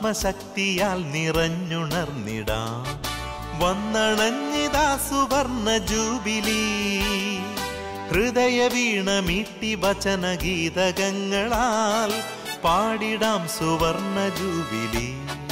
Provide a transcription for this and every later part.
പാവനാത്മശക്തിയാൽ നിറഞ്ഞുണർന്നിടാം വന്നണഞ്ഞിതാ സുവർണ ജൂബിലി ഹൃദയ വീണമീട്ടി വചന ഗീതകങ്ങളാൽ പാടിടാം സുവർണ ജൂബിലി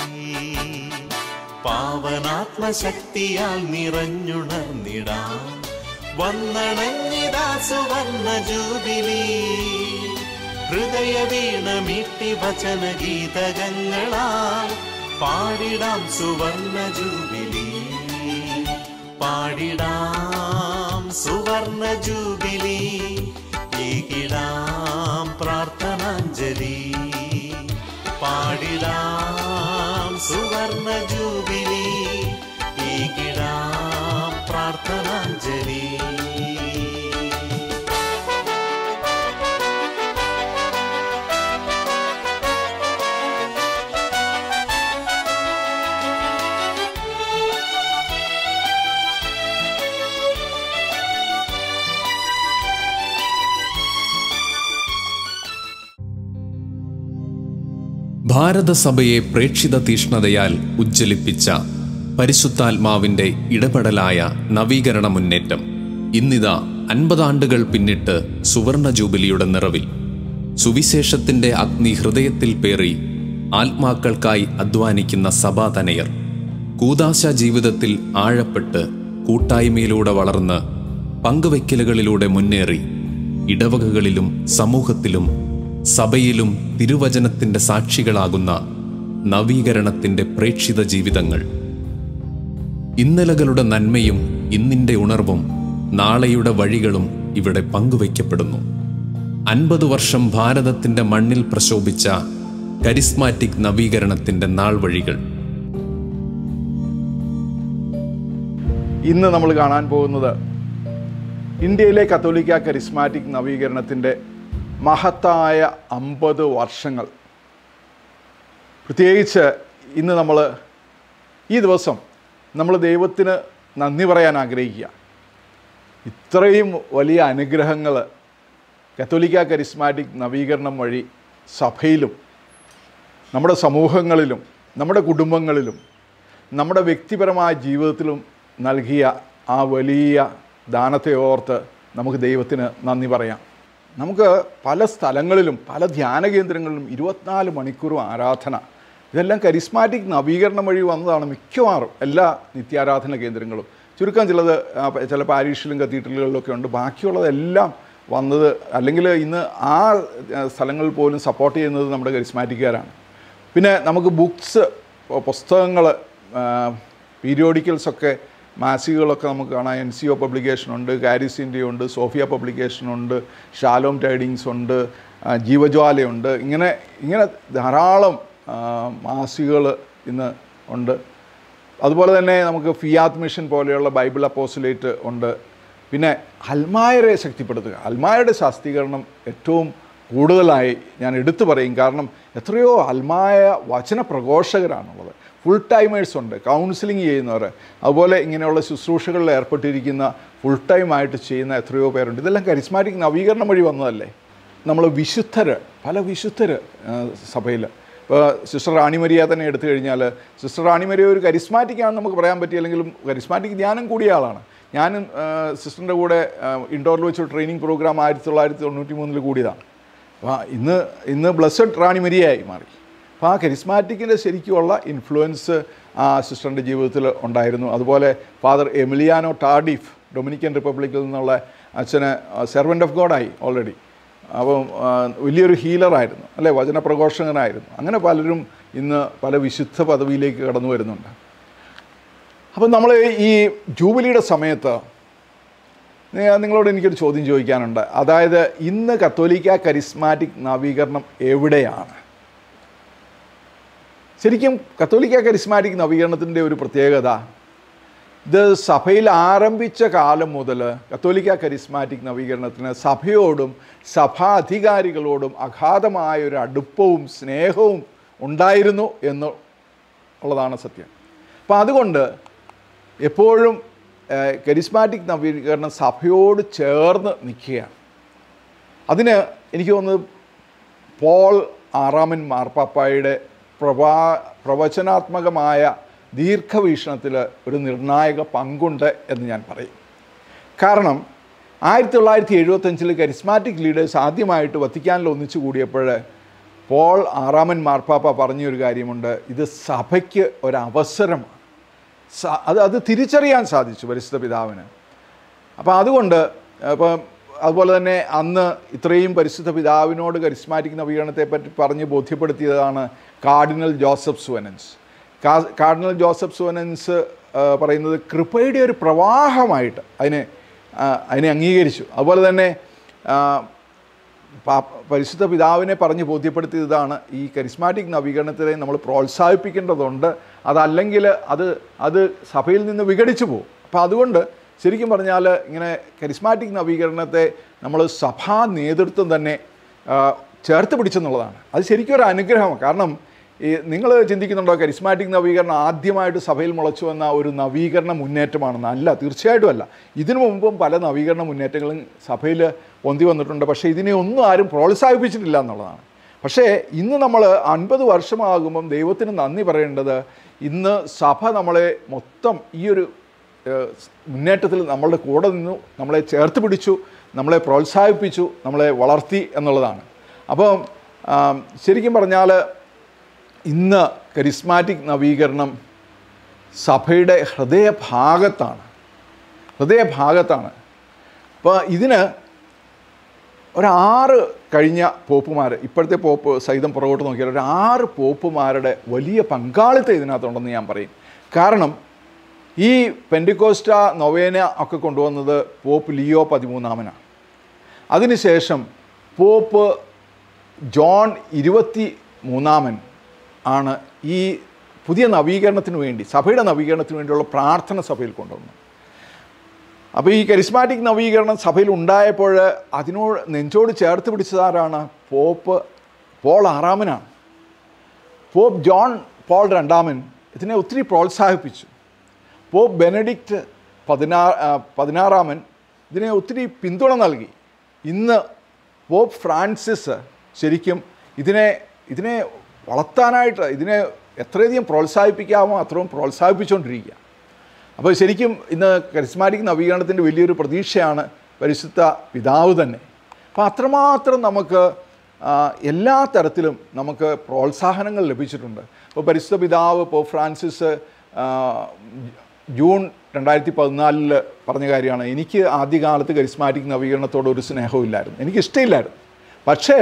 പാവനാത്മശക്തിയാൽ നിറഞ്ഞുണർന്നിടാം വന്നണഞ്ഞിതാ സുവർണ ജൂബിലി ഹൃദയ വീണമീട്ടി വചന ഗീതകങ്ങളാൽ പാടിടാം സുവർണ ജൂബിലി പാടിടാം സുവർണ ജൂബിലി ഏകിടാം പ്രാർത്ഥനാഞ്ജലി പാടിടാം സുവർണ ജൂബിലി ഏകിടാം പ്രാർത്ഥനാഞ്ജലി ഭാരതസഭയെ പ്രേക്ഷിത തീഷ്ണതയാൽ ഉജ്ജ്വലിപ്പിച്ച പരിശുദ്ധാത്മാവിന്റെ ഇടപെടലായ നവീകരണ മുന്നേറ്റം ഇന്നിതാ അൻപതാണ്ടുകൾ പിന്നിട്ട് സുവർണ ജൂബിലിയുടെ നിറവിൽ സുവിശേഷത്തിന്റെ അഗ്നി ഹൃദയത്തിൽ പേറി ആത്മാക്കൾക്കായി അധ്വാനിക്കുന്ന സഭാതനയർ കൂതാശ ജീവിതത്തിൽ ആഴപ്പെട്ട് കൂട്ടായ്മയിലൂടെ വളർന്ന് പങ്കുവയ്ക്കലുകളിലൂടെ മുന്നേറി ഇടവകകളിലും സമൂഹത്തിലും സഭയിലും തിരുവചനത്തിന്റെ സാക്ഷികളാകുന്ന നവീകരണത്തിന്റെ പ്രേക്ഷിത ജീവിതങ്ങൾ ഇന്നലകളുടെ നന്മയും ഇന്നിന്റെ ഉണർവും നാളെയുടെ വഴികളും ഇവിടെ പങ്കുവയ്ക്കപ്പെടുന്നു അൻപത് വർഷം ഭാരതത്തിന്റെ മണ്ണിൽ പ്രശോഭിച്ച കരിസ്മാറ്റിക് നവീകരണത്തിന്റെ നാൾ വഴികൾ ഇന്ന് നമ്മൾ കാണാൻ പോകുന്നത് ഇന്ത്യയിലെ കത്തോലിക്ക കരിസ്മാറ്റിക് നവീകരണത്തിൻ്റെ മഹത്തായ അമ്പത് വർഷങ്ങൾ പ്രത്യേകിച്ച് ഇന്ന് നമ്മൾ ഈ ദിവസം നമ്മൾ ദൈവത്തിന് നന്ദി പറയാൻ ആഗ്രഹിക്കുക ഇത്രയും വലിയ അനുഗ്രഹങ്ങൾ കത്തോലിക്ക കരിസ്മാറ്റിക് നവീകരണം വഴി സഭയിലും നമ്മുടെ സമൂഹങ്ങളിലും നമ്മുടെ കുടുംബങ്ങളിലും നമ്മുടെ വ്യക്തിപരമായ ജീവിതത്തിലും നൽകിയ ആ വലിയ ദാനത്തെ ഓർത്ത് നമുക്ക് ദൈവത്തിന് നന്ദി പറയാം നമുക്ക് പല സ്ഥലങ്ങളിലും പല ധ്യാന കേന്ദ്രങ്ങളിലും ഇരുപത്തിനാല് മണിക്കൂറും ആരാധന ഇതെല്ലാം കരിസ്മാറ്റിക് നവീകരണം വഴി വന്നതാണ് മിക്കവാറും എല്ലാ നിത്യാരാധന കേന്ദ്രങ്ങളും ചുരുക്കം ചിലത് ആ, ചില പാരീഷിലും കത്തീഡ്രലുകളിലൊക്കെ ഉണ്ട് ബാക്കിയുള്ളതെല്ലാം വന്നത് അല്ലെങ്കിൽ ഇന്ന് ആ ആ, സ്ഥലങ്ങളിൽ പോലും സപ്പോർട്ട് ചെയ്യുന്നത് നമ്മുടെ കരിസ്മാറ്റിക്കാരാണ് പിന്നെ നമുക്ക് ബുക്സ് പുസ്തകങ്ങൾ പീരിയോഡിക്കൽസൊക്കെ മാസികകളൊക്കെ നമുക്ക് കാണാം എൻ സി ഒ പബ്ലിക്കേഷനുണ്ട് കാരിസ് ഇന്ത്യ ഉണ്ട് സോഫിയ പബ്ലിക്കേഷനുണ്ട് ഷാലോം ടൈഡിങ്സ് ഉണ്ട് ആ, ജീവജ്വാലയുണ്ട് ഇങ്ങനെ ഇങ്ങനെ ധാരാളം മാസികകൾ ഇന്ന് ഉണ്ട് അതുപോലെ തന്നെ നമുക്ക് ഫിയാത്ത് മിഷൻ പോലെയുള്ള ബൈബിൾ അപ്പോസുലേറ്റ് ഉണ്ട് പിന്നെ അൽമായരെ ശക്തിപ്പെടുത്തുക അൽമായരുടെ ശാസ്ത്രീകരണം ഏറ്റവും കൂടുതലായി ഞാൻ എടുത്തു പറയും കാരണം എത്രയോ അൽമായ വചന പ്രഘോഷകരാണുള്ളത് ഫുൾ ടൈമേഴ്സ് ഉണ്ട് കൗൺസിലിംഗ് ചെയ്യുന്നവർ അതുപോലെ ഇങ്ങനെയുള്ള ശുശ്രൂഷകളിൽ ഏർപ്പെട്ടിരിക്കുന്ന ഫുൾ ടൈമായിട്ട് ചെയ്യുന്ന എത്രയോ പേരുണ്ട് ഇതെല്ലാം കരിസ്മാറ്റിക് നവീകരണം വഴി വന്നതല്ലേ നമ്മൾ വിശുദ്ധർ പല വിശുദ്ധർ സഭയിൽ ഇപ്പോൾ സിസ്റ്റർ റാണിമരിയ തന്നെ എടുത്തു കഴിഞ്ഞാൽ സിസ്റ്റർ റാണിമരിയ ഒരു കരിസ്മാറ്റിക് ആണെന്ന് നമുക്ക് പറയാൻ പറ്റിയില്ലെങ്കിലും കരിസ്മാറ്റിക് ധ്യാനം കൂടിയ ആളാണ് ഞാനും സിസ്റ്ററിൻ്റെ കൂടെ ഇൻഡോറിൽ വെച്ച് ട്രെയിനിങ് പ്രോഗ്രാം ആയിരത്തി തൊള്ളായിരത്തി തൊണ്ണൂറ്റി മൂന്നിൽ കൂടിയതാണ് അപ്പോൾ ഇന്ന് ഇന്ന് ബ്ലസ്സഡ് റാണിമരിയായി മാറി അപ്പോൾ ആ കരിസ്മാറ്റിക്കിൻ്റെ ശരിക്കുമുള്ള ഇൻഫ്ലുവൻസ് ആ സിസ്റ്ററിൻ്റെ ജീവിതത്തിൽ ഉണ്ടായിരുന്നു അതുപോലെ ഫാദർ എമിലിയാനോ ടാർഡിഫ് ഡൊമിനിക്കൻ റിപ്പബ്ലിക്കിൽ നിന്നുള്ള അച്ഛന് സെർവൻ്റ് ഓഫ് ഗോഡായി ഓൾറെഡി അപ്പം ആ, വലിയൊരു ഹീലറായിരുന്നു അല്ലേ വചനപ്രഘോഷകനായിരുന്നു അങ്ങനെ പലരും ഇന്ന് പല വിശുദ്ധ പദവിയിലേക്ക് കടന്നു വരുന്നുണ്ട് അപ്പം നമ്മൾ ഈ ജൂബിലിയുടെ സമയത്ത് നി- നിങ്ങളോട് എനിക്കൊരു ചോദ്യം ചോദിക്കാനുണ്ട് അതായത് ഇന്ന് കത്തോലിക്ക കരിസ്മാറ്റിക് നവീകരണം എവിടെയാണ് ശരിക്കും കത്തോലിക്ക കരിസ്മാറ്റിക് നവീകരണത്തിൻ്റെ ഒരു പ്രത്യേകത ഇത് സഭയിൽ ആരംഭിച്ച കാലം മുതൽ കത്തോലിക്ക കരിസ്മാറ്റിക് നവീകരണത്തിന് സഭയോടും സഭാധികാരികളോടും അഗാധമായ ഒരു അടുപ്പവും സ്നേഹവും ഉണ്ടായിരുന്നു എന്ന് ഉള്ളതാണ് സത്യം അപ്പം അതുകൊണ്ട് എപ്പോഴും ഏഹ്, കരിസ്മാറ്റിക് നവീകരണം സഭയോട് ചേർന്ന് നിൽക്കുകയാണ് അതിന് എനിക്ക് തോന്നുന്നത് പോൾ ആറാമൻ മാർപ്പാപ്പായുടെ പ്രവാ പ്രവചനാത്മകമായ ദീർഘവീക്ഷണത്തിൽ ഒരു നിർണായക പങ്കുണ്ട് എന്ന് ഞാൻ പറയും കാരണം ആയിരത്തി തൊള്ളായിരത്തി എഴുപത്തഞ്ചിൽ കരിസ്മാറ്റിക് ലീഡേഴ്സ് ആദ്യമായിട്ട് വത്തിക്കാനിൽ ഒന്നിച്ചു കൂടിയപ്പോൾ പോൾ ആറാമൻ മാർപ്പാപ്പ പറഞ്ഞൊരു കാര്യമുണ്ട് ഇത് സഭയ്ക്ക് ഒരവസരമാണ് സ- അത് അത് തിരിച്ചറിയാൻ സാധിച്ചു പരിശുദ്ധ പിതാവിന് അപ്പോൾ അതുകൊണ്ട് ഇപ്പം അതുപോലെ തന്നെ അന്ന് ഇത്രയും പരിശുദ്ധ പിതാവിനോട് കരിസ്മാറ്റിക് നവീകരണത്തെ പറ്റി പറഞ്ഞ് ബോധ്യപ്പെടുത്തിയതാണ് കാർഡിനൽ ജോസഫ് സുവനൻസ് കാ- കാർഡിനൽ ജോസഫ് സുവനൻസ് ആ, പറയുന്നത് കൃപയുടെ ഒരു പ്രവാഹമായിട്ട് അതിനെ ആ, അതിനെ അംഗീകരിച്ചു അതുപോലെ തന്നെ ആ, പാ- പരിശുദ്ധ പിതാവിനെ പറഞ്ഞ് ബോധ്യപ്പെടുത്തിയതാണ് ഈ കരിസ്മാറ്റിക് നവീകരണത്തിനെ നമ്മൾ പ്രോത്സാഹിപ്പിക്കേണ്ടതുണ്ട് അതല്ലെങ്കിൽ അത് അത് സഭയിൽ നിന്ന് വിഘടിച്ചു പോകും അപ്പോൾ അതുകൊണ്ട് ശരിക്കും പറഞ്ഞാൽ ഇങ്ങനെ കരിസ്മാറ്റിക് നവീകരണത്തെ നമ്മൾ സഭാ നേതൃത്വം തന്നെ ആ, ചേർത്ത് പിടിച്ചെന്നുള്ളതാണ് അത് ശരിക്കും ഒരു അനുഗ്രഹമാണ് കാരണം ഈ നിങ്ങൾ ചിന്തിക്കുന്നുണ്ടോ കരിസ്മാറ്റിക് നവീകരണം ആദ്യമായിട്ട് സഭയിൽ മുളച്ചു വന്ന ഒരു നവീകരണ മുന്നേറ്റമാണെന്ന് അല്ല തീർച്ചയായിട്ടും അല്ല ഇതിനു മുമ്പും പല നവീകരണ മുന്നേറ്റങ്ങളും സഭയിൽ പൊന്തി വന്നിട്ടുണ്ട് പക്ഷേ ഇതിനെ ഒന്നും ആരും പ്രോത്സാഹിപ്പിച്ചിട്ടില്ല എന്നുള്ളതാണ് പക്ഷേ ഇന്ന് നമ്മൾ അൻപത് വർഷമാകുമ്പം ദൈവത്തിന് നന്ദി പറയേണ്ടത് ഇന്ന് സഭ നമ്മളെ മൊത്തം ഈ ഒരു ഏഹ്, മുന്നേറ്റത്തിൽ നമ്മളുടെ കൂടെ നിന്നു നമ്മളെ ചേർത്ത് പിടിച്ചു നമ്മളെ പ്രോത്സാഹിപ്പിച്ചു നമ്മളെ വളർത്തി എന്നുള്ളതാണ് അപ്പം ആം, ശരിക്കും പറഞ്ഞാൽ ഇന്ന് കരിസ്മാറ്റിക് നവീകരണം സഭയുടെ ഹൃദയഭാഗത്താണ് ഹൃദയഭാഗത്താണ് അപ്പോൾ ഇതിന് ഒരാറ് കഴിഞ്ഞ പോപ്പുമാർ ഇപ്പോഴത്തെ പോപ്പ് സഹിതം പുറകോട്ട് നോക്കിയാൽ ഒരു ആറ് പോപ്പുമാരുടെ വലിയ പങ്കാളിത്തം ഇതിനകത്തുണ്ടെന്ന് ഞാൻ പറയും കാരണം ഈ പെൻഡിക്കോസ്റ്റ നൊവേന ഒക്കെ കൊണ്ടുവന്നത് പോപ്പ് ലിയോ പതിമൂന്നാമനാണ് അതിനുശേഷം പോപ്പ് ജോൺ ഇരുപത്തി മൂന്നാമൻ ആണ് ഈ പുതിയ നവീകരണത്തിന് വേണ്ടി സഭയുടെ നവീകരണത്തിന് വേണ്ടിയുള്ള പ്രാർത്ഥന സഭയിൽ കൊണ്ടുവന്നത് അപ്പോൾ ഈ കരിസ്മാറ്റിക് നവീകരണം സഭയിൽ ഉണ്ടായപ്പോൾ അതിനോട് നെഞ്ചോട് ചേർത്ത് പിടിച്ചതാരാണ് പോപ്പ് പോൾ ആറാമനാണ് പോപ്പ് ജോൺ പോൾ രണ്ടാമൻ ഇതിനെ ഒത്തിരി പ്രോത്സാഹിപ്പിച്ചു പോപ്പ് ബെനഡിക്റ്റ് പതിനാ ആ, പതിനാറാമൻ ഇതിനെ ഒത്തിരി പിന്തുണ നൽകി ഇന്ന് പോപ്പ് ഫ്രാൻസിസ് ശരിക്കും ഇതിനെ ഇതിനെ വളർത്താനായിട്ട് ഇതിനെ എത്രയധികം പ്രോത്സാഹിപ്പിക്കാമോ അത്രയും പ്രോത്സാഹിപ്പിച്ചുകൊണ്ടിരിക്കുക അപ്പോൾ ശരിക്കും ഇന്ന് കരിസ്മാറ്റിക് നവീകരണത്തിൻ്റെ വലിയൊരു പ്രതീക്ഷയാണ് പരിശുദ്ധ പിതാവ് തന്നെ അപ്പോൾ അത്രമാത്രം നമുക്ക് ആ, എല്ലാ തരത്തിലും നമുക്ക് പ്രോത്സാഹനങ്ങൾ ലഭിച്ചിട്ടുണ്ട് അപ്പോൾ പരിശുദ്ധ പിതാവ് ഇപ്പോൾ ഫ്രാൻസിസ് ആ, ജൂൺ രണ്ടായിരത്തി പതിനാലിൽ പറഞ്ഞ കാര്യമാണ് എനിക്ക് ആദ്യകാലത്ത് കരിസ്മാറ്റിക് നവീകരണത്തോട് ഒരു സ്നേഹവും ഇല്ലായിരുന്നു എനിക്ക് ഇഷ്ടമില്ലായിരുന്നു പക്ഷേ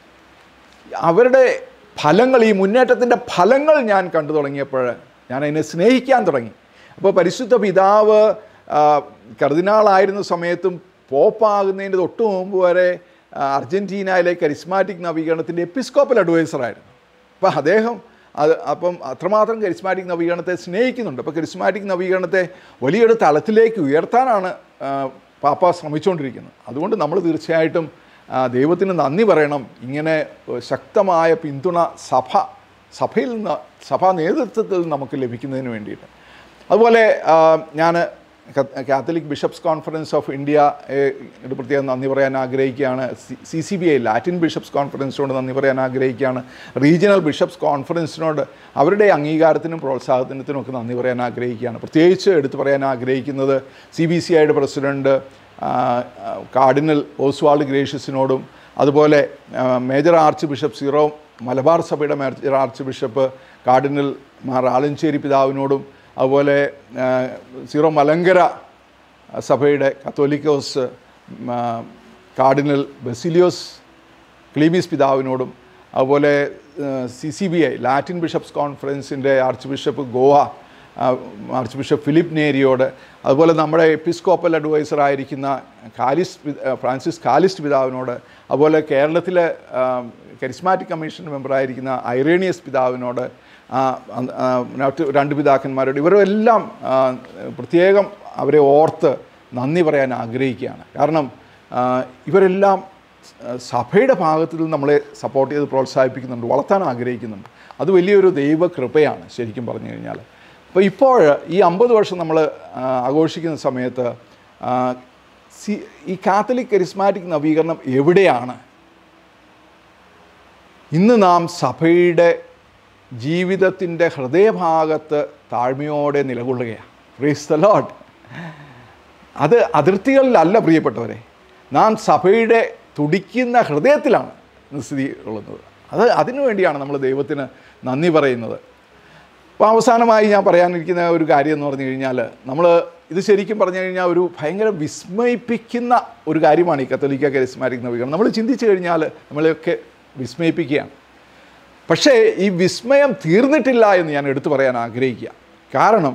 അവരുടെ ഫലങ്ങൾ ഈ മുന്നേറ്റത്തിൻ്റെ ഫലങ്ങൾ ഞാൻ കണ്ടു തുടങ്ങിയപ്പോൾ ഞാൻ അതിനെ സ്നേഹിക്കാൻ തുടങ്ങി അപ്പോൾ പരിശുദ്ധ പിതാവ് ആ, കർദിനാളായിരുന്ന സമയത്തും പോപ്പാകുന്നതിൻ്റെ തൊട്ട് മുമ്പ് വരെ ആ, അർജൻറ്റീനയിലെ കരിസ്മാറ്റിക് നവീകരണത്തിൻ്റെ എപ്പിസ്കോപ്പൽ അഡ്വൈസറായിരുന്നു അപ്പോൾ അദ്ദേഹം അത് അപ്പം അത്രമാത്രം കരിസ്മാറ്റിക് നവീകരണത്തെ സ്നേഹിക്കുന്നുണ്ട് അപ്പോൾ കരിസ്മാറ്റിക് നവീകരണത്തെ വലിയൊരു തലത്തിലേക്ക് ഉയർത്താനാണ് ആ, പാപ്പ ശ്രമിച്ചുകൊണ്ടിരിക്കുന്നത് അതുകൊണ്ട് നമ്മൾ തീർച്ചയായിട്ടും ആ, ദൈവത്തിന് നന്ദി പറയണം ഇങ്ങനെ ഏഹ്, ശക്തമായ പിന്തുണ സഭ സഭയിൽ നിന്ന് സഭാ നേതൃത്വത്തിൽ നിന്ന് നമുക്ക് ലഭിക്കുന്നതിന് വേണ്ടിയിട്ട് അതുപോലെ ഞാൻ Catholic bishops conference of India ഒരു പ്രത്യേകം നന്ദി പറയാൻ ആഗ്രഹിക്കുകയാണ് C C B I Latin bishops കോൺഫറൻസിനോട് നന്ദി പറയാൻ ആഗ്രഹിക്കുകയാണ് റീജിയണൽ ബിഷപ്സ് കോൺഫറൻസിനോട് അവരുടെ അംഗീകാരത്തിനും പ്രോത്സാഹനത്തിനും ഒക്കെ നന്ദി പറയാൻ ആഗ്രഹിക്കുകയാണ് പ്രത്യേകിച്ച് എടുത്തു പറയാൻ ആഗ്രഹിക്കുന്നത് സി ബി സി ഐയുടെ പ്രസിഡൻറ്റ് ആ, ആ, കാർഡിനൽ ഓസ്വാൾഡ് ഗ്രേഷ്യസിനോടും അതുപോലെ ആ, major archbishop Syro Malabar സഭയുടെ major archbishop cardinal Mar Alencherry പിതാവിനോടും അതുപോലെ ആ, സീറോ മലങ്കര സഭയുടെ കത്തോലിക്കോസ് ആ, കാർഡിനൽ ബെസിലിയോസ് ക്ലീബീസ് പിതാവിനോടും അതുപോലെ C C B I Latin bishops കോൺഫറൻസിൻ്റെ ആർച്ച് ബിഷപ്പ് ഗോവ ആ, ആർച്ച് ബിഷപ്പ് ഫിലിപ്പ് നേരിയോട് അതുപോലെ നമ്മുടെ എപ്പിസ്കോപ്പൽ അഡ്വൈസർ ആയിരിക്കുന്ന കാലിസ് പി- ആ, ഫ്രാൻസിസ് കാലിസ്റ്റ് പിതാവിനോട് അതുപോലെ കേരളത്തിലെ ആ, കരിസ്മാറ്റിക് കമ്മീഷൻ മെമ്പറായിരിക്കുന്ന ഐറേണിയസ് പിതാവിനോട് ആ, അ- ആ, മറ്റ് രണ്ട് പിതാക്കന്മാരോട് ഇവരെല്ലാം ആ, പ്രത്യേകം അവരെ ഓർത്ത് നന്ദി പറയാൻ ആഗ്രഹിക്കുകയാണ് കാരണം ആ, ഇവരെല്ലാം ആ, സഭയുടെ ഭാഗത്തിൽ നിന്ന് നമ്മളെ സപ്പോർട്ട് ചെയ്ത് പ്രോത്സാഹിപ്പിക്കുന്നുണ്ട് വളർത്താൻ ആഗ്രഹിക്കുന്നുണ്ട് അത് വലിയൊരു ദൈവകൃപയാണ് ശരിക്കും പറഞ്ഞു കഴിഞ്ഞാൽ അപ്പോൾ ഇപ്പോൾ ഈ അമ്പത് വർഷം നമ്മൾ ആ, ആഘോഷിക്കുന്ന സമയത്ത് ആ, സി ഈ കാത്തലിക് കരിസ്മാറ്റിക് നവീകരണം എവിടെയാണ് ഇന്ന് നാം സഭയുടെ ജീവിതത്തിൻ്റെ ഹൃദയഭാഗത്ത് താഴ്മയോടെ നിലകൊള്ളുകയാണ് പ്രൈസ് ദ ലോഡ് അത് അതിർത്തികളിലല്ല പ്രിയപ്പെട്ടവരെ നാം സഭയുടെ തുടിക്കുന്ന ഹൃദയത്തിലാണ് സ്ഥിതി കൊള്ളുന്നത് അത് അതിനു വേണ്ടിയാണ് നമ്മൾ ദൈവത്തിന് നന്ദി പറയുന്നത് അപ്പോൾ അവസാനമായി ഞാൻ പറയാനിരിക്കുന്ന ഒരു കാര്യം എന്ന് പറഞ്ഞു കഴിഞ്ഞാൽ നമ്മൾ ഇത് ശരിക്കും പറഞ്ഞു കഴിഞ്ഞാൽ ഒരു ഭയങ്കര വിസ്മയിപ്പിക്കുന്ന ഒരു കാര്യമാണ് ഈ കത്തോലിക്ക കരിസ്മാറ്റിക് നവീകരണം നമ്മൾ ചിന്തിച്ചു കഴിഞ്ഞാൽ നമ്മളെയൊക്കെ വിസ്മയിപ്പിക്കുകയാണ് പക്ഷേ ഈ വിസ്മയം തീർന്നിട്ടില്ല എന്ന് ഞാൻ എടുത്തു പറയാൻ ആഗ്രഹിക്കുക കാരണം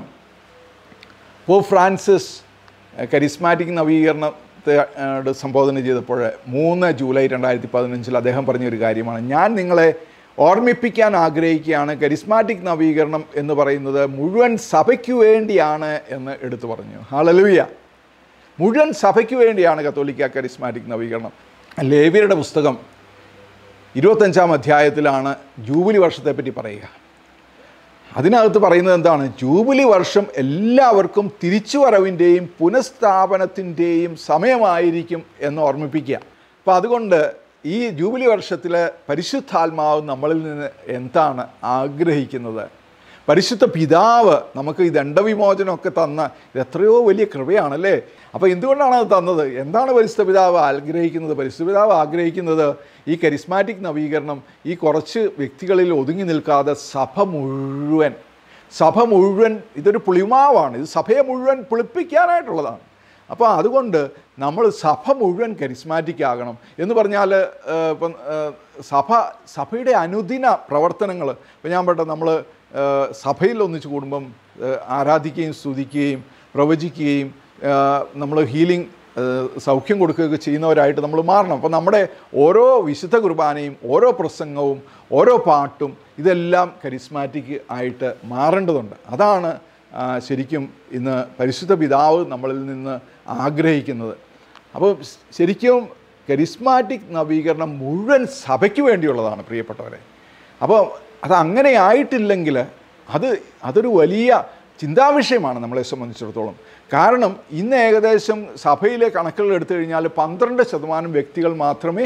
പോപ്പ് ഫ്രാൻസിസ് കരിസ്മാറ്റിക് നവീകരണത്തെ ആ, ടെ സംബോധന ചെയ്തപ്പോൾ മൂന്ന് ജൂലൈ രണ്ടായിരത്തി പതിനഞ്ചിൽ അദ്ദേഹം പറഞ്ഞൊരു കാര്യമാണ് ഞാൻ നിങ്ങളെ ഓർമ്മിപ്പിക്കാൻ ആഗ്രഹിക്കുകയാണ് കരിസ്മാറ്റിക് നവീകരണം എന്ന് പറയുന്നത് മുഴുവൻ സഭയ്ക്ക് വേണ്ടിയാണ് എന്ന് എടുത്തു പറഞ്ഞു ഹാളലുയ മുഴുവൻ സഭയ്ക്ക് വേണ്ടിയാണ് കത്തോലിക്ക കരിസ്മാറ്റിക് നവീകരണം ലേവിയരുടെ പുസ്തകം ഇരുപത്തഞ്ചാം അധ്യായത്തിലാണ് ജൂബിലി വർഷത്തെപ്പറ്റി പറയുക അതിനകത്ത് പറയുന്നത് എന്താണ് ജൂബിലി വർഷം എല്ലാവർക്കും തിരിച്ചുവരവിൻ്റെയും പുനഃസ്ഥാപനത്തിൻ്റെയും സമയമായിരിക്കും എന്ന് ഓർമ്മിപ്പിക്കുക അപ്പോൾ അതുകൊണ്ട് ഈ ജൂബിലി വർഷത്തിൽ പരിശുദ്ധാത്മാവ് നമ്മളിൽ നിന്ന് എന്താണ് ആഗ്രഹിക്കുന്നത് പരിശുദ്ധ പിതാവ് നമുക്ക് ഈ ദണ്ഡവിമോചനമൊക്കെ തന്ന ഇത് എത്രയോ വലിയ കൃപയാണല്ലേ അപ്പോൾ എന്തുകൊണ്ടാണ് അത് തന്നത് എന്താണ് പരിശുദ്ധ പിതാവ് ആഗ്രഹിക്കുന്നത് പരിശുദ്ധ പിതാവ് ആഗ്രഹിക്കുന്നത് ഈ കരിസ്മാറ്റിക് നവീകരണം ഈ കുറച്ച് വ്യക്തികളിൽ ഒതുങ്ങി നിൽക്കാതെ സഭ മുഴുവൻ സഭ മുഴുവൻ ഇതൊരു പുളിമാവാണ് ഇത് സഭയെ മുഴുവൻ പുളിപ്പിക്കാനായിട്ടുള്ളതാണ് അപ്പോൾ അതുകൊണ്ട് നമ്മൾ സഭ മുഴുവൻ കരിസ്മാറ്റിക് ആകണം എന്ന് പറഞ്ഞാൽ ഏഹ്, ഇപ്പം ഏഹ്, സഭ സഭയുടെ അനുദിന പ്രവർത്തനങ്ങൾ ഇപ്പം ഞാൻ പറയട്ടെ നമ്മൾ ഏഹ്, സഭയിൽ ഒന്നിച്ച് കൂടുമ്പം ഏഹ്, ആരാധിക്കുകയും സ്തുതിക്കുകയും പ്രവചിക്കുകയും നമ്മൾ ഹീലിംഗ് ഏഹ്, സൗഖ്യം കൊടുക്കുകയൊക്കെ ചെയ്യുന്നവരായിട്ട് നമ്മൾ മാറണം അപ്പോൾ നമ്മുടെ ഓരോ വിശുദ്ധ കുർബാനയും ഓരോ പ്രസംഗവും ഓരോ പാട്ടും ഇതെല്ലാം കരിസ്മാറ്റിക് ആയിട്ട് മാറേണ്ടതുണ്ട് അതാണ് ആ, ശരിക്കും ഇന്ന് പരിശുദ്ധ പിതാവ് നമ്മളിൽ നിന്ന് ആഗ്രഹിക്കുന്നത് അപ്പോൾ സ് ശരിക്കും കരിസ്മാറ്റിക് നവീകരണം മുഴുവൻ സഭയ്ക്ക് വേണ്ടിയുള്ളതാണ് പ്രിയപ്പെട്ടവരെ അപ്പോൾ അത് അങ്ങനെ ആയിട്ടില്ലെങ്കിൽ അത് അതൊരു വലിയ ചിന്താവിഷയമാണ് നമ്മളെ സംബന്ധിച്ചിടത്തോളം കാരണം ഇന്ന് ഏകദേശം സഭയിലെ കണക്കുകൾ എടുത്തു കഴിഞ്ഞാൽ പന്ത്രണ്ട് ശതമാനം വ്യക്തികൾ മാത്രമേ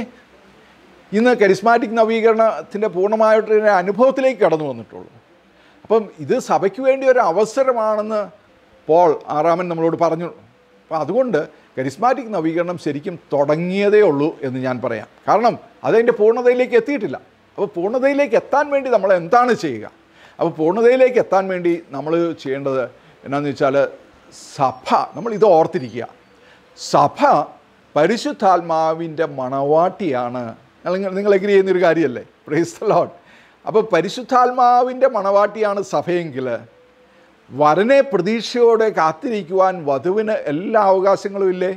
ഇന്ന് കരിസ്മാറ്റിക് നവീകരണത്തിൻ്റെ പൂർണ്ണമായിട്ടുള്ള അനുഭവത്തിലേക്ക് കടന്നു വന്നിട്ടുള്ളൂ അപ്പം ഇത് സഭയ്ക്ക് വേണ്ടി ഒരു അവസരമാണെന്ന് പോൾ ആറാമൻ നമ്മളോട് പറഞ്ഞു അപ്പം അതുകൊണ്ട് കരിസ്മാറ്റിക് നവീകരണം ശരിക്കും തുടങ്ങിയതേ ഉള്ളൂ എന്ന് ഞാൻ പറയാം കാരണം അതതിൻ്റെ പൂർണ്ണതയിലേക്ക് എത്തിയിട്ടില്ല അപ്പോൾ പൂർണ്ണതയിലേക്ക് എത്താൻ വേണ്ടി നമ്മൾ എന്താണ് ചെയ്യുക അപ്പോൾ പൂർണ്ണതയിലേക്ക് എത്താൻ വേണ്ടി നമ്മൾ ചെയ്യേണ്ടത് എന്നാന്ന് വെച്ചാൽ സഭ നമ്മൾ ഇത് ഓർത്തിരിക്കുക സഭ പരിശുദ്ധാത്മാവിൻ്റെ മണവാട്ടിയാണ് നിങ്ങൾ നിങ്ങൾ എഗ്രി ചെയ്യുന്നൊരു കാര്യമല്ലേ പ്രൈസ് ലോഡ് അപ്പോൾ പരിശുദ്ധാത്മാവിൻ്റെ മണവാട്ടിയാണ് സഭയെങ്കിൽ വരനെ പ്രതീക്ഷയോടെ കാത്തിരിക്കുവാൻ വധുവിന് എല്ലാ അവകാശങ്ങളും ഇല്ലേ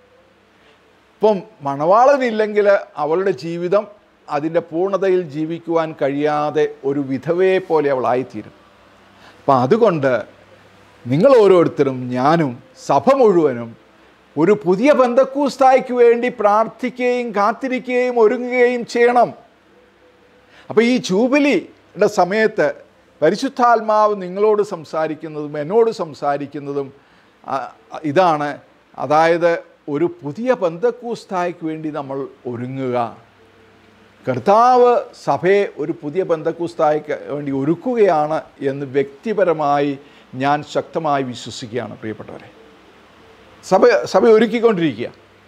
ഇപ്പം മണവാളനില്ലെങ്കിൽ അവളുടെ ജീവിതം അതിൻ്റെ പൂർണ്ണതയിൽ ജീവിക്കുവാൻ കഴിയാതെ ഒരു വിധവയെ പോലെ അവളായിത്തീരും അപ്പം അതുകൊണ്ട് നിങ്ങൾ ഓരോരുത്തരും ഞാനും സഭ മുഴുവനും ഒരു പുതിയ ബന്ധക്കൂസ്തായ്ക്ക് വേണ്ടി പ്രാർത്ഥിക്കുകയും കാത്തിരിക്കുകയും ഒരുങ്ങുകയും ചെയ്യണം അപ്പോൾ ഈ ജൂബിലിയുടെ സമയത്ത് പരിശുദ്ധാത്മാവ് നിങ്ങളോട് സംസാരിക്കുന്നതും എന്നോട് സംസാരിക്കുന്നതും ആ, ഇതാണ് അതായത് ഒരു പുതിയ ബന്ധക്കൂസ്തായ്ക്ക് വേണ്ടി നമ്മൾ ഒരുങ്ങുക കർത്താവ് സഭയെ ഒരു പുതിയ ബന്ധക്കൂസ്തായ്ക്ക് വേണ്ടി ഒരുക്കുകയാണ് എന്ന് വ്യക്തിപരമായി ഞാൻ ശക്തമായി വിശ്വസിക്കുകയാണ് പ്രിയപ്പെട്ടവരെ സഭ സഭ ഒരുക്കിക്കൊണ്ടിരിക്കുക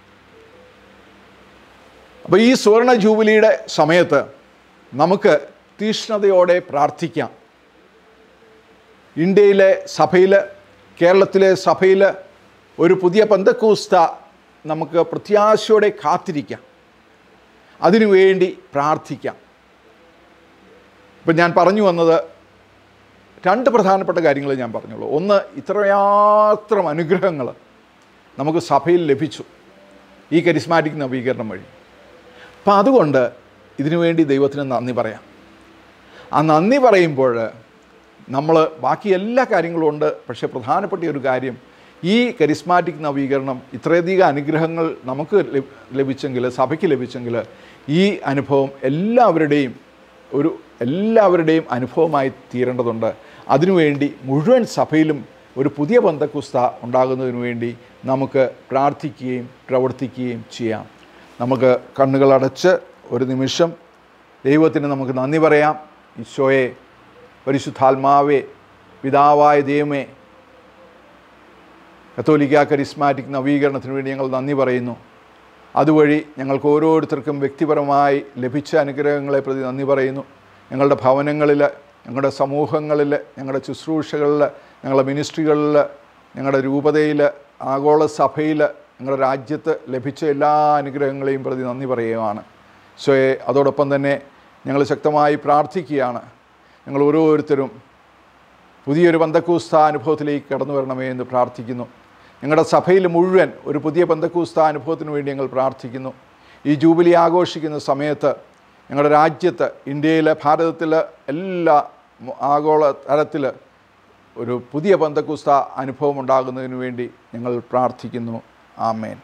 അപ്പോൾ ഈ സുവർണ ജൂബിലിയുടെ സമയത്ത് നമുക്ക് തീഷ്ണതയോടെ പ്രാർത്ഥിക്കാം ഇന്ത്യയിലെ സഭയിൽ കേരളത്തിലെ സഭയിൽ ഒരു പുതിയ പന്തക്കൂസ്ത നമുക്ക് പ്രത്യാശയോടെ കാത്തിരിക്കാം അതിനുവേണ്ടി പ്രാർത്ഥിക്കാം ഇപ്പം ഞാൻ പറഞ്ഞു വന്നത് രണ്ട് പ്രധാനപ്പെട്ട കാര്യങ്ങൾ ഞാൻ പറഞ്ഞുള്ളൂ ഒന്ന് ഇത്രയാത്രം അനുഗ്രഹങ്ങൾ നമുക്ക് സഭയിൽ ലഭിച്ചു ഈ കരിസ്മാറ്റിക് നവീകരണം വഴി അപ്പം അതുകൊണ്ട് ഇതിനുവേണ്ടി ദൈവത്തിന് നന്ദി പറയാം ആ നന്ദി പറയുമ്പോൾ നമ്മൾ ബാക്കി എല്ലാ കാര്യങ്ങളും ഉണ്ട് പക്ഷേ പ്രധാനപ്പെട്ട ഒരു കാര്യം ഈ കരിസ്മാറ്റിക് നവീകരണം ഇത്രയധികം അനുഗ്രഹങ്ങൾ നമുക്ക് ലഭ- ലഭിച്ചെങ്കിൽ സഭയ്ക്ക് ലഭിച്ചെങ്കിൽ ഈ അനുഭവം എല്ലാവരുടെയും ഒരു എല്ലാവരുടെയും അനുഭവമായി തീരേണ്ടതുണ്ട് അതിനുവേണ്ടി മുഴുവൻ സഭയിലും ഒരു പുതിയ ബന്ധക്കുസ്ത ഉണ്ടാകുന്നതിന് വേണ്ടി നമുക്ക് പ്രാർത്ഥിക്കുകയും പ്രവർത്തിക്കുകയും ചെയ്യാം നമുക്ക് കണ്ണുകളടച്ച് ഒരു നിമിഷം ദൈവത്തിന് നമുക്ക് നന്ദി പറയാം ഈശോയെ പരിശുദ്ധാത്മാവേ പിതാവായ ദൈവമേ കത്തോലിക്ക കരിസ്മാറ്റിക് നവീകരണത്തിന് വേണ്ടി ഞങ്ങൾ നന്ദി പറയുന്നു അതുവഴി ഞങ്ങൾക്ക് ഓരോരുത്തർക്കും വ്യക്തിപരമായി ലഭിച്ച അനുഗ്രഹങ്ങളെ പ്രതി നന്ദി പറയുന്നു ഞങ്ങളുടെ ഭവനങ്ങളിൽ ഞങ്ങളുടെ സമൂഹങ്ങളിൽ ഞങ്ങളുടെ ശുശ്രൂഷകളിൽ ഞങ്ങളുടെ മിനിസ്ട്രികളിൽ ഞങ്ങളുടെ രൂപതയിൽ ആഗോള സഭയിൽ ഞങ്ങളുടെ രാജ്യത്ത് ലഭിച്ച എല്ലാ അനുഗ്രഹങ്ങളെയും പ്രതി നന്ദി പറയുകയാണ് സോയെ അതോടൊപ്പം തന്നെ ഞങ്ങൾ ശക്തമായി പ്രാർത്ഥിക്കുകയാണ് ഞങ്ങൾ ഓരോരുത്തരും പുതിയൊരു ബന്ധക്കൂസ്ത അനുഭവത്തിലേക്ക് കടന്നു വരണമേ എന്ന് പ്രാർത്ഥിക്കുന്നു ഞങ്ങളുടെ സഭയിൽ മുഴുവൻ ഒരു പുതിയ ബന്ധക്കൂസ്ത അനുഭവത്തിന് വേണ്ടി ഞങ്ങൾ പ്രാർത്ഥിക്കുന്നു ഈ ജൂബിലി ആഘോഷിക്കുന്ന സമയത്ത് ഞങ്ങളുടെ രാജ്യത്ത് ഇന്ത്യയിൽ ഭാരതത്തിൽ എല്ലാ മ- ആഗോള തലത്തിൽ ഒരു പുതിയ ബന്ധക്കൂസ്ത അനുഭവം ഉണ്ടാകുന്നതിന് വേണ്ടി ഞങ്ങൾ പ്രാർത്ഥിക്കുന്നു ആമേൻ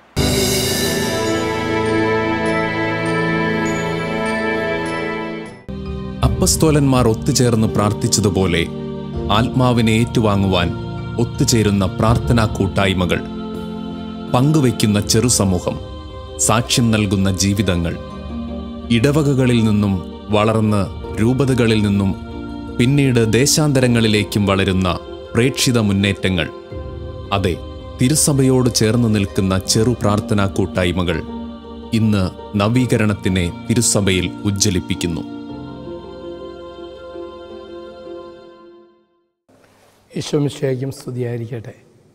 അപ്പസ്തോലന്മാർ ഒത്തുചേർന്ന് പ്രാർത്ഥിച്ചതുപോലെ ആത്മാവിനെ ഏറ്റുവാങ്ങുവാൻ ഒത്തുചേരുന്ന പ്രാർത്ഥനാ കൂട്ടായ്മകൾ പങ്കുവയ്ക്കുന്ന ചെറുസമൂഹം സാക്ഷ്യം നൽകുന്ന ജീവിതങ്ങൾ ഇടവകകളിൽ നിന്നും വളർന്ന് രൂപതകളിൽ നിന്നും പിന്നീട് ദേശാന്തരങ്ങളിലേക്കും വളരുന്ന പ്രേക്ഷിത മുന്നേറ്റങ്ങൾ അതെ തിരുസഭയോട് ചേർന്ന് നിൽക്കുന്ന ചെറു പ്രാർത്ഥനാ കൂട്ടായ്മകൾ ഇന്ന് നവീകരണത്തിനെ തിരുസഭയിൽ ഉജ്ജ്വലിപ്പിക്കുന്നു ഈശോമിശേക്കും സ്തുതിയായിരിക്കട്ടെ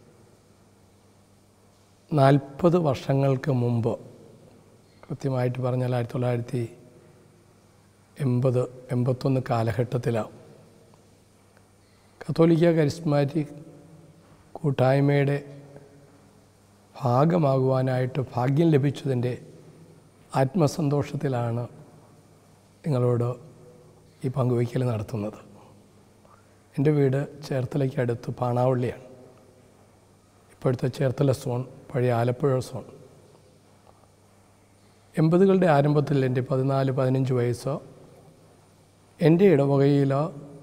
നാൽപ്പത് വർഷങ്ങൾക്ക് മുമ്പ് കൃത്യമായിട്ട് പറഞ്ഞാൽ ആയിരത്തി തൊള്ളായിരത്തി എൺപത് എൺപത്തൊന്ന് കാലഘട്ടത്തിലാണ് കത്തോലിക്ക കരിസ്മാറ്റിക് കൂട്ടായ്മയുടെ ഭാഗമാകുവാനായിട്ട് ഭാഗ്യം ലഭിച്ചതിൻ്റെ ആത്മസന്തോഷത്തിലാണ് നിങ്ങളോട് ഈ പങ്കുവയ്ക്കൽ നടത്തുന്നത് എൻ്റെ വീട് ചേർത്തലയ്ക്ക് അടുത്ത് പാണാവള്ളിയാണ് ഇപ്പോഴത്തെ ചേർത്തല സോൺ പഴയ ആലപ്പുഴ സോൺ എൺപതുകളുടെ ആരംഭത്തിൽ എൻ്റെ പതിനാല് പതിനഞ്ച് വയസ്സോ എൻ്റെ ഇടവകയിലോ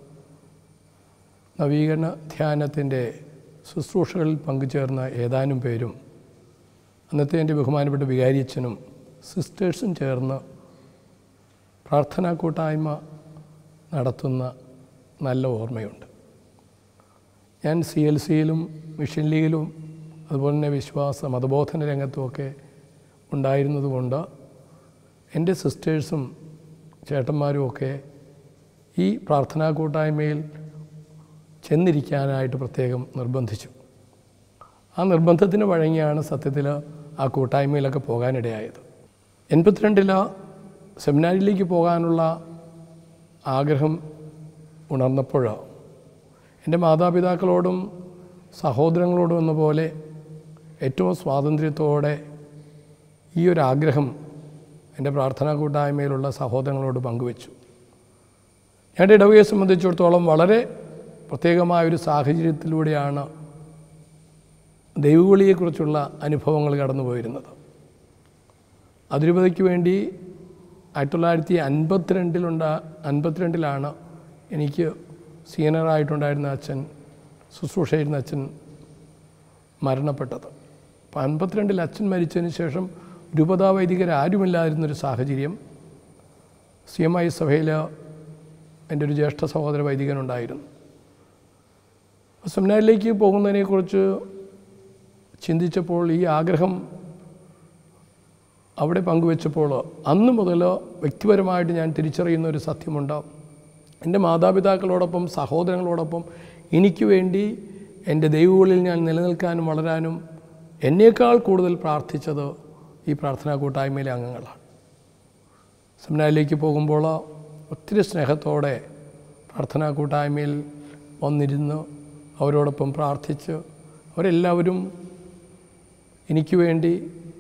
നവീകരണ ധ്യാനത്തിൻ്റെ ശുശ്രൂഷകളിൽ പങ്കുചേർന്ന ഏതാനും പേരും അന്നത്തെ എൻ്റെ ബഹുമാനപ്പെട്ട വികാരിയച്ഛനും സിസ്റ്റേഴ്സും ചേർന്ന് പ്രാർത്ഥനാ കൂട്ടായ്മ നടത്തുന്ന നല്ല ഓർമ്മയുണ്ട് ഞാൻ സി എൽ സിയിലും മിഷൻ ലീഗിലും അതുപോലെ തന്നെ വിശ്വാസ മതബോധന രംഗത്തുമൊക്കെ ഉണ്ടായിരുന്നതുകൊണ്ട് എൻ്റെ സിസ്റ്റേഴ്സും ചേട്ടന്മാരും ഒക്കെ ഈ പ്രാർത്ഥനാ കൂട്ടായ്മയിൽ ചെന്നിരിക്കാനായിട്ട് പ്രത്യേകം നിർബന്ധിച്ചു ആ നിർബന്ധത്തിന് വഴങ്ങിയാണ് സത്യത്തിൽ ആ കൂട്ടായ്മയിലൊക്കെ പോകാനിടയായത് എൺപത്തിരണ്ടിൽ സെമിനാരിയിലേക്ക് പോകാനുള്ള ആഗ്രഹം ഉണർന്നപ്പോൾ എൻ്റെ മാതാപിതാക്കളോടും സഹോദരങ്ങളോടും എന്ന പോലെ ഏറ്റവും സ്വാതന്ത്ര്യത്തോടെ ഈ ഒരു ആഗ്രഹം എൻ്റെ പ്രാർത്ഥനാ കൂട്ടായ്മയിലുള്ള സഹോദരങ്ങളോട് പങ്കുവച്ചു ഞങ്ങളുടെ ഇടവകയെ സംബന്ധിച്ചിടത്തോളം വളരെ പ്രത്യേകമായ ഒരു സാഹചര്യത്തിലൂടെയാണ് ദൈവവിളിയെക്കുറിച്ചുള്ള അനുഭവങ്ങൾ കടന്നു പോയിരുന്നത് അതിരൂപതയ്ക്ക് വേണ്ടി ആയിരത്തി തൊള്ളായിരത്തി അൻപത്തിരണ്ടിലുണ്ട അൻപത്തിരണ്ടിലാണ് എനിക്ക് സീനിയറായിട്ടുണ്ടായിരുന്ന അച്ഛൻ ശുശ്രൂഷയിരുന്ന അച്ഛൻ മരണപ്പെട്ടത് അപ്പം അൻപത്തിരണ്ടിൽ അച്ഛൻ മരിച്ചതിന് ശേഷം രൂപതാ വൈദികരാരുമില്ലാതിരുന്നൊരു സാഹചര്യം സി എം ഐ സഭയിൽ എൻ്റെ ഒരു ജ്യേഷ്ഠ സഹോദര വൈദികനുണ്ടായിരുന്നു സെമിനാരിലേക്ക് പോകുന്നതിനെക്കുറിച്ച് ചിന്തിച്ചപ്പോൾ ഈ ആഗ്രഹം അവിടെ പങ്കുവെച്ചപ്പോൾ അന്ന് മുതൽ വ്യക്തിപരമായിട്ട് ഞാൻ തിരിച്ചറിയുന്ന ഒരു സത്യമുണ്ട് എൻ്റെ മാതാപിതാക്കളോടൊപ്പം സഹോദരങ്ങളോടൊപ്പം എനിക്ക് വേണ്ടി എൻ്റെ ദൈവങ്ങളിൽ ഞാൻ നിലനിൽക്കാനും വളരാനും എന്നേക്കാൾ കൂടുതൽ പ്രാർത്ഥിച്ചത് ഈ പ്രാർത്ഥനാ കൂട്ടായ്മയിലെ അംഗങ്ങളാണ് സെമിനാരിലേക്ക് പോകുമ്പോൾ ഒത്തിരി സ്നേഹത്തോടെ പ്രാർത്ഥനാ കൂട്ടായ്മയിൽ വന്നിരുന്ന് അവരോടൊപ്പം പ്രാർത്ഥിച്ച് അവരെല്ലാവരും എനിക്ക് വേണ്ടി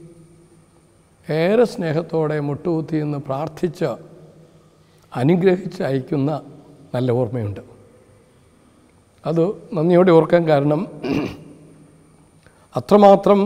ഏറെ സ്നേഹത്തോടെ മുട്ടുകുത്തി നിന്ന് പ്രാർത്ഥിച്ച് അനുഗ്രഹിച്ച് അയക്കുന്ന നല്ല ഓർമ്മയുണ്ട് അത് നന്ദിയോടെ ഓർക്കാൻ കാരണം അത്രമാത്രം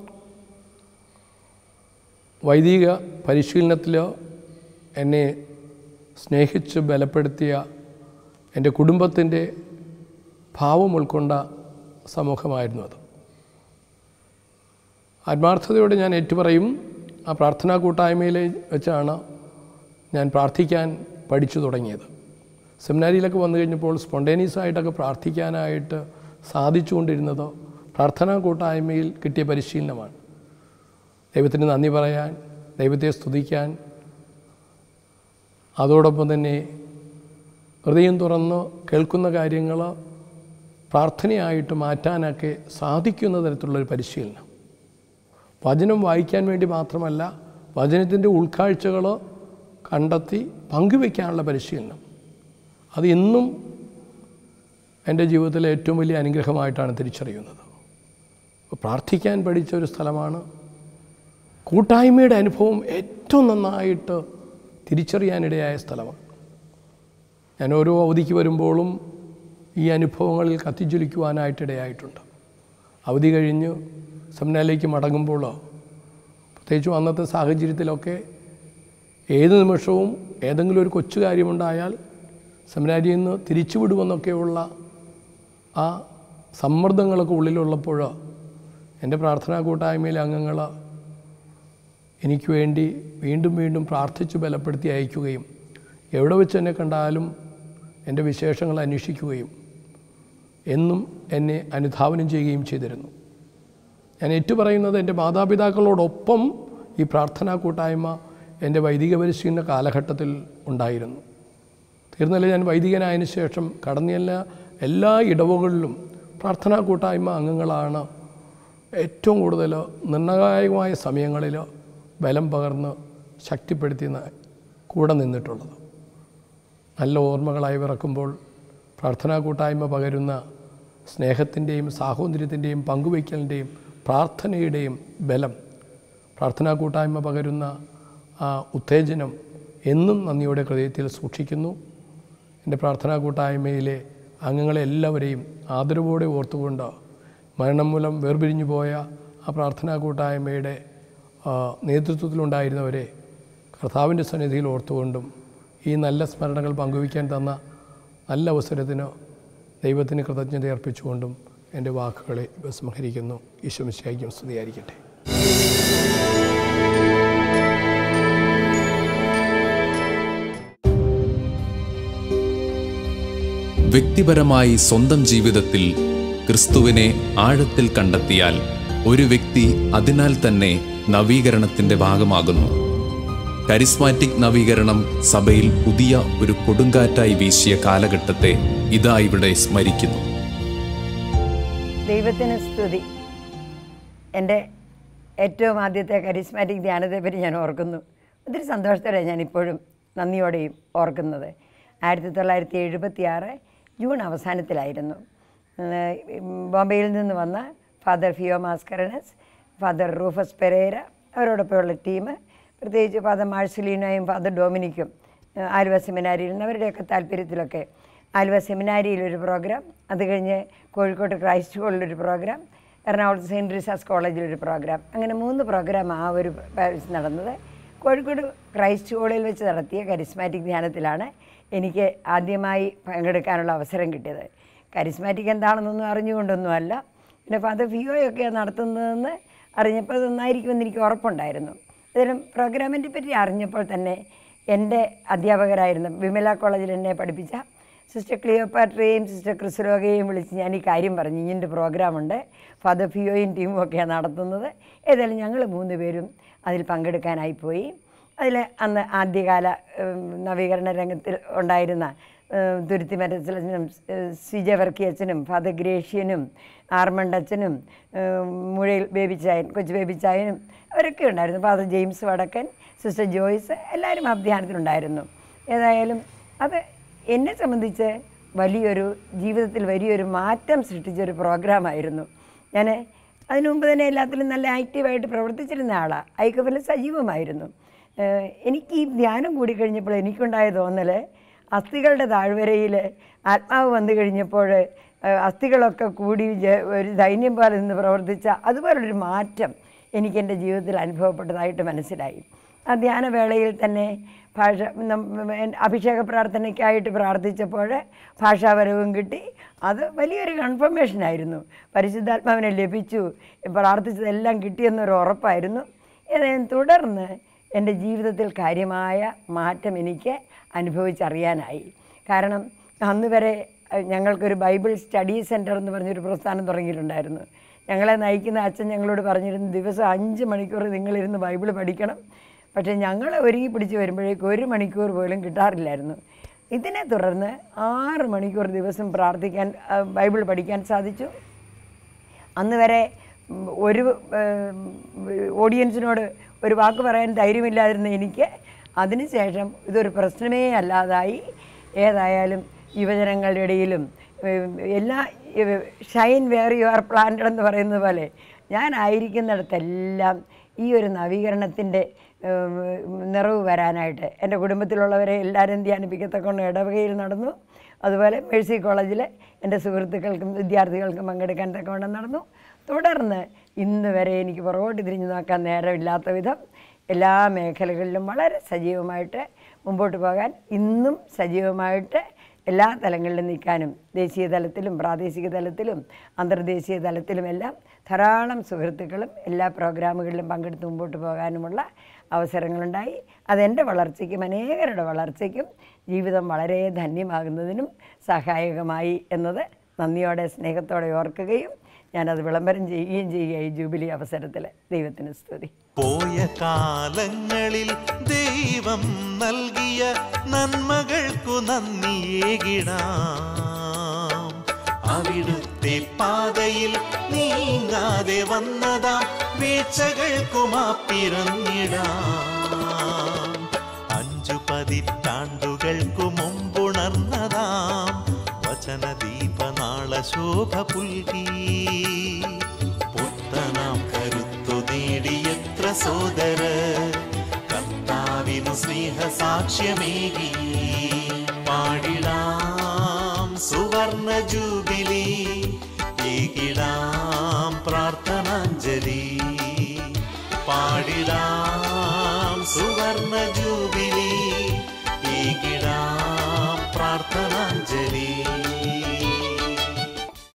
വൈദിക പരിശീലനത്തിൽ എന്നെ സ്നേഹിച്ച് ബലപ്പെടുത്തിയ എൻ്റെ കുടുംബത്തിൻ്റെ ഭാവം ഉൾക്കൊണ്ട സമൂഹമായിരുന്നു അത് ആത്മാർത്ഥതയോടെ ഞാൻ ഏറ്റുപറയും ആ പ്രാർത്ഥനാ കൂട്ടായ്മയിൽ വെച്ചാണ് ഞാൻ പ്രാർത്ഥിക്കാൻ പഠിച്ചു തുടങ്ങിയത് സെമിനാരിയിലൊക്കെ വന്നു കഴിഞ്ഞപ്പോൾ സ്പോണ്ടേനിയസ് ആയിട്ടൊക്കെ പ്രാർത്ഥിക്കാനായിട്ട് സാധിച്ചുകൊണ്ടിരുന്നത് പ്രാർത്ഥനാ കൂട്ടായ്മയിൽ കിട്ടിയ പരിശീലനമാണ് ദൈവത്തിന് നന്ദി പറയാൻ ദൈവത്തെ സ്തുതിക്കാൻ അതോടൊപ്പം തന്നെ ഹൃദയം തുറന്ന് കേൾക്കുന്ന കാര്യങ്ങൾ പ്രാർത്ഥനയായിട്ട് മാറ്റാനൊക്കെ സാധിക്കുന്ന തരത്തിലുള്ളൊരു പരിശീലനം വചനം വായിക്കാൻ വേണ്ടി മാത്രമല്ല വചനത്തിൻ്റെ ഉൾക്കാഴ്ചകൾ കണ്ടെത്തി പങ്കുവയ്ക്കാനുള്ള പരിശീലനം അത് ഇന്നും എൻ്റെ ജീവിതത്തിലെ ഏറ്റവും വലിയ അനുഗ്രഹമായിട്ടാണ് തിരിച്ചറിയുന്നത് അപ്പോൾ പ്രാർത്ഥിക്കാൻ പഠിച്ച ഒരു സ്ഥലമാണ് കൂട്ടായ്മയുടെ അനുഭവം ഏറ്റവും നന്നായിട്ട് തിരിച്ചറിയാനിടയായ സ്ഥലമാണ് ഞാൻ ഓരോ അവധിക്ക് വരുമ്പോഴും ഈ അനുഭവങ്ങളിൽ കത്തിജ്വലിക്കുവാനായിട്ടിടയായിട്ടുണ്ട് അവധി കഴിഞ്ഞ് സെമിനാറിലേക്ക് മടങ്ങുമ്പോൾ പ്രത്യേകിച്ചും അന്നത്തെ സാഹചര്യത്തിലൊക്കെ ഏത് നിമിഷവും ഏതെങ്കിലും ഒരു കൊച്ചു കാര്യമുണ്ടായാൽ സെമിനാരിയിൽ നിന്ന് തിരിച്ചുവിടുമെന്നൊക്കെയുള്ള ആ സമ്മർദ്ദങ്ങളൊക്കെ ഉള്ളിലുള്ളപ്പോൾ എൻ്റെ പ്രാർത്ഥനാ കൂട്ടായ്മയിലെ അംഗങ്ങൾ എനിക്ക് വേണ്ടി വീണ്ടും വീണ്ടും പ്രാർത്ഥിച്ച് ബലപ്പെടുത്തി അയക്കുകയും എവിടെ വെച്ച് എന്നെ കണ്ടാലും എൻ്റെ വിശേഷങ്ങൾ അന്വേഷിക്കുകയും എന്നും എന്നെ അനുധാവനം ചെയ്യുകയും ചെയ്തിരുന്നു ഞാൻ ഏറ്റുപറയുന്നത് എൻ്റെ മാതാപിതാക്കളോടൊപ്പം ഈ പ്രാർത്ഥനാ കൂട്ടായ്മ എൻ്റെ വൈദിക പരിശീലന കാലഘട്ടത്തിൽ ഉണ്ടായിരുന്നു തീർന്നല്ല ഞാൻ വൈദികനായതിനു ശേഷം കടന്നില്ല എല്ലാ ഇടവുകളിലും പ്രാർത്ഥനാ കൂട്ടായ്മ അംഗങ്ങളാണ് ഏറ്റവും കൂടുതൽ നിർണായകമായ സമയങ്ങളിൽ ബലം പകർന്ന് ശക്തിപ്പെടുത്തി ന- കൂടെ നിന്നിട്ടുള്ളത് നല്ല ഓർമ്മകളായി വിറക്കുമ്പോൾ പ്രാർത്ഥനാ കൂട്ടായ്മ പകരുന്ന സ്നേഹത്തിൻ്റെയും സാഹോദര്യത്തിൻ്റെയും പങ്കുവയ്ക്കലിൻ്റെയും പ്രാർത്ഥനയുടെയും ബലം പ്രാർത്ഥനാ കൂട്ടായ്മ പകരുന്ന ആ ഉത്തേജനം എന്നും നന്ദിയോടെ ഹൃദയത്തിൽ സൂക്ഷിക്കുന്നു എൻ്റെ പ്രാർത്ഥനാ കൂട്ടായ്മയിലെ അംഗങ്ങളെ എല്ലാവരെയും ആദരവോടെ ഓർത്തുകൊണ്ട് മരണം മൂലം വേർപിരിഞ്ഞു പോയ ആ പ്രാർത്ഥനാ കൂട്ടായ്മയുടെ ആ, നേതൃത്വത്തിലുണ്ടായിരുന്നവരെ കർത്താവിൻ്റെ സന്നിധിയിൽ ഓർത്തുകൊണ്ടും ഈ നല്ല സ്മരണകൾ പങ്കുവയ്ക്കാൻ തന്ന നല്ല അവസരത്തിന് ദൈവത്തിന് കൃതജ്ഞത അർപ്പിച്ചുകൊണ്ടും എൻ്റെ വാക്കുകളെ ഉപസംഹരിക്കുന്നു ഈശ്വമിശായിക്കും സ്തുതിയായിരിക്കട്ടെ വ്യക്തിപരമായി സ്വന്തം ജീവിതത്തിൽ ക്രിസ്തുവിനെ ആഴത്തിൽ കണ്ടെത്തിയാൽ ഒരു വ്യക്തി അതിനാൽ തന്നെ നവീകരണത്തിന്റെ ഭാഗമാകുന്നു കരിസ്മാറ്റിക് നവീകരണം സഭയിൽ പുതിയ ഒരു കൊടുങ്കാറ്റായി വീശിയ കാലഘട്ടത്തെ ഇതാ ഇവിടെ സ്മരിക്കുന്നു ദൈവത്തിന് സ്തുതി എൻ്റെ ഏറ്റവും ആദ്യത്തെ കരിസ്മാറ്റിക് ധ്യാനത്തെപ്പറ്റി ഞാൻ ഓർക്കുന്നു ഒത്തിരി സന്തോഷത്തോടെ ഞാൻ ഇപ്പോഴും നന്ദിയോടെയും ഓർക്കുന്നത് ആയിരത്തി തൊള്ളായിരത്തി എഴുപത്തി ആറ് ജൂൺ അവസാനത്തിലായിരുന്നു ഏഹ് ബോംബെയിൽ നിന്ന് വന്ന father Fio Mascarenhas father Rufus Pereira അവരോടൊപ്പമുള്ള ടീം പ്രത്യേകിച്ച് ഫാദർ മാഴ്സലീനോയും ഫാദർ ഡൊമിനിക്കും ഏഹ് ആലുവ സെമിനാരിയിൽ നിന്ന് അവരുടെയൊക്കെ താല്പര്യത്തിലൊക്കെ ആലുവ സെമിനാരിയിലൊരു പ്രോഗ്രാം അത് കഴിഞ്ഞ് കോഴിക്കോട് ക്രൈസ്റ്റ് സ്കൂളിലൊരു പ്രോഗ്രാം എറണാകുളത്ത് സെയിൻറ്റ് റിസാസ് കോളേജിലൊരു പ്രോഗ്രാം അങ്ങനെ മൂന്ന് പ്രോഗ്രാം ആ ഒരു പ്രാവശ്യം നടന്നത് കോഴിക്കോട് ക്രൈസ്റ്റ് സ്കൂളിൽ വെച്ച് നടത്തിയ കരിസ്മാറ്റിക് ധ്യാനത്തിലാണ് എനിക്ക് ആദ്യമായി പങ്കെടുക്കാനുള്ള അവസരം കിട്ടിയത് കരിസ്മാറ്റിക് എന്താണെന്നൊന്നും അറിഞ്ഞുകൊണ്ടൊന്നുമല്ല പിന്നെ ഫാദർ ഫിയോയൊക്കെ നടത്തുന്നതെന്ന് അറിഞ്ഞപ്പോൾ അത് നന്നായിരിക്കുമെന്ന് എനിക്ക് ഉറപ്പുണ്ടായിരുന്നു ഏതായാലും പ്രോഗ്രാമിനെ പറ്റി അറിഞ്ഞപ്പോൾ തന്നെ എൻ്റെ അധ്യാപകരായിരുന്ന വിമല കോളേജിൽ എന്നെ പഠിപ്പിച്ച സിസ്റ്റർ ക്ലിയോപാട്രയെയും സിസ്റ്റർ ക്രിസ്ലോഗയെയും വിളിച്ച് ഞാൻ ഈ കാര്യം പറഞ്ഞു ഇങ്ങനൊരു പ്രോഗ്രാമുണ്ട് ഫാദർ ഫിയോയും ടീമും ഒക്കെയാണ് നടത്തുന്നത് ഏതായാലും ഞങ്ങൾ മൂന്ന് പേരും അതിൽ പങ്കെടുക്കാനായി പോയി അതിൽ അന്ന് ആദ്യകാല ഉം, നവീകരണ രംഗത്തിൽ ഉണ്ടായിരുന്ന ഉം, തുരുത്തി മരച്ചലച്ചനും സി ജെ വർക്കിയച്ചനും ഫാദർ ഗ്രേഷ്യനും ആർമണ്ടച്ചനും ഉം, മുഴയിൽ ബേബിച്ചായൻ കൊച്ചു ബേബിച്ചായനും അവരൊക്കെ ഉണ്ടായിരുന്നു father James Vadakkan sister Joyce എല്ലാവരും ആ ധ്യാനത്തിലുണ്ടായിരുന്നു ഏതായാലും അത് എന്നെ സംബന്ധിച്ച് വലിയൊരു ജീവിതത്തിൽ വലിയൊരു മാറ്റം സൃഷ്ടിച്ചൊരു പ്രോഗ്രാമായിരുന്നു ഞാൻ അതിനു മുമ്പ് തന്നെ എല്ലാത്തിലും നല്ല ആക്റ്റീവായിട്ട് പ്രവർത്തിച്ചിരുന്ന ആളാണ് ഐക്യഫലം സജീവമായിരുന്നു ഏഹ് എനിക്ക് ഈ ധ്യാനം കൂടിക്കഴിഞ്ഞപ്പോൾ എനിക്കുണ്ടായ തോന്നൽ അസ്ഥികളുടെ താഴ്വരയിൽ ആത്മാവ് വന്നു കഴിഞ്ഞപ്പോൾ ഏഹ് അസ്ഥികളൊക്കെ കൂടി ജ- ഒരു ദൈന്യം പോലെ നിന്ന് പ്രവർത്തിച്ച അതുപോലൊരു മാറ്റം എനിക്ക് എൻ്റെ ജീവിതത്തിൽ അനുഭവപ്പെട്ടതായിട്ട് മനസ്സിലായി ആ ധ്യാനവേളയിൽ തന്നെ ഭാഷ നം- അഭിഷേക പ്രാർത്ഥനയ്ക്കായിട്ട് പ്രാർത്ഥിച്ചപ്പോൾ ഭാഷാപരവും കിട്ടി അത് വലിയൊരു കൺഫർമേഷനായിരുന്നു പരിശുദ്ധാത്മാവിനെ ലഭിച്ചു പ്രാർത്ഥിച്ചതെല്ലാം കിട്ടിയെന്നൊരു ഉറപ്പായിരുന്നു ഏതായാലും തുടർന്ന് എൻ്റെ ജീവിതത്തിൽ കാര്യമായ മാറ്റം എനിക്ക് അനുഭവിച്ചറിയാനായി കാരണം അന്ന് വരെ അഹ്, ഞങ്ങൾക്കൊരു ബൈബിൾ സ്റ്റഡി സെൻറ്റർ എന്ന് പറഞ്ഞൊരു പ്രസ്ഥാനം തുടങ്ങിയിട്ടുണ്ടായിരുന്നു ഞങ്ങളെ നയിക്കുന്ന അച്ഛൻ ഞങ്ങളോട് പറഞ്ഞിരുന്നു ദിവസം അഞ്ച് മണിക്കൂർ നിങ്ങളിരുന്ന് ബൈബിൾ പഠിക്കണം പക്ഷേ ഞങ്ങൾ ഒരുങ്ങി പിടിച്ച് വരുമ്പോഴേക്കും ഒരു മണിക്കൂർ പോലും കിട്ടാറില്ലായിരുന്നു ഇതിനെ തുടർന്ന് ആറ് മണിക്കൂർ ദിവസം പ്രാർത്ഥിക്കാൻ ആ, ബൈബിൾ പഠിക്കാൻ സാധിച്ചു അന്ന് വരെ ഉം, ഒരു ഏം, ഓഡിയൻസിനോട് ഒരു വാക്ക് പറയാൻ ധൈര്യമില്ലാതിരുന്ന എനിക്ക് അതിനുശേഷം ഇതൊരു പ്രശ്നമേ അല്ലാതായി ഏതായാലും യുവജനങ്ങളുടെ ഇടയിലും ഏം, എല്ലാ shine where you are planted എന്ന് പറയുന്നത് പോലെ ഞാൻ ആയിരിക്കുന്നിടത്തെല്ലാം ഈ ഒരു നവീകരണത്തിൻ്റെ ഏം, നിറവ് വരാനായിട്ട് എൻ്റെ കുടുംബത്തിലുള്ളവരെ എല്ലാവരും ധ്യാനിപ്പിക്കത്തക്കൊണ്ട് ഇടവകയിൽ നടന്നു അതുപോലെ മേഴ്സി കോളേജിൽ എൻ്റെ സുഹൃത്തുക്കൾക്കും വിദ്യാർത്ഥികൾക്കും പങ്കെടുക്കാൻ തക്കവണ്ണം നടന്നു തുടർന്ന് ഇന്ന് വരെ എനിക്ക് പുറകോട്ട് തിരിഞ്ഞു നോക്കാൻ നേരമില്ലാത്ത വിധം എല്ലാ മേഖലകളിലും വളരെ സജീവമായിട്ട് മുമ്പോട്ട് പോകാൻ ഇന്നും സജീവമായിട്ട് എല്ലാ തലങ്ങളിലും നിൽക്കാനും ദേശീയ തലത്തിലും പ്രാദേശിക തലത്തിലും അന്തർദേശീയ തലത്തിലുമെല്ലാം ധാരാളം സുഹൃത്തുക്കളും എല്ലാ പ്രോഗ്രാമുകളിലും പങ്കെടുത്ത് മുമ്പോട്ട് പോകാനുമുള്ള അവസരങ്ങളുണ്ടായി അതെൻ്റെ വളർച്ചയ്ക്കും അനേകരുടെ വളർച്ചയ്ക്കും ജീവിതം വളരെ ധന്യമാകുന്നതിനും സഹായകമായി എന്നത് നന്ദിയോടെ സ്നേഹത്തോടെ ഓർക്കുകയും ഞാനത് വിളംബരം ചെയ്യുകയും ചെയ്യുക ഈ ജൂബിലി അവസരത്തിൽ ദൈവത്തിന് സ്തുതി പോയ കാലങ്ങളിൽ ദൈവം നൽകിയ നന്മകൾക്കു നന്ദിയേകിടാം അവിടുത്തെ പാതയിൽ നീങ്ങാതെ വന്നതാം വീഴ്ചകൾക്കുമാപ്പിറന്നിടാം അഞ്ചു പതിറ്റാണ്ടുകൾക്കു മുമ്പുണർന്നതാം വചനദീപനാള ശോഭ പുൽകി പുത്തനാം കരുത്തു നേടിയത്ര സോദര കർത്താവിനു സ്നേഹ സാക്ഷ്യമേകി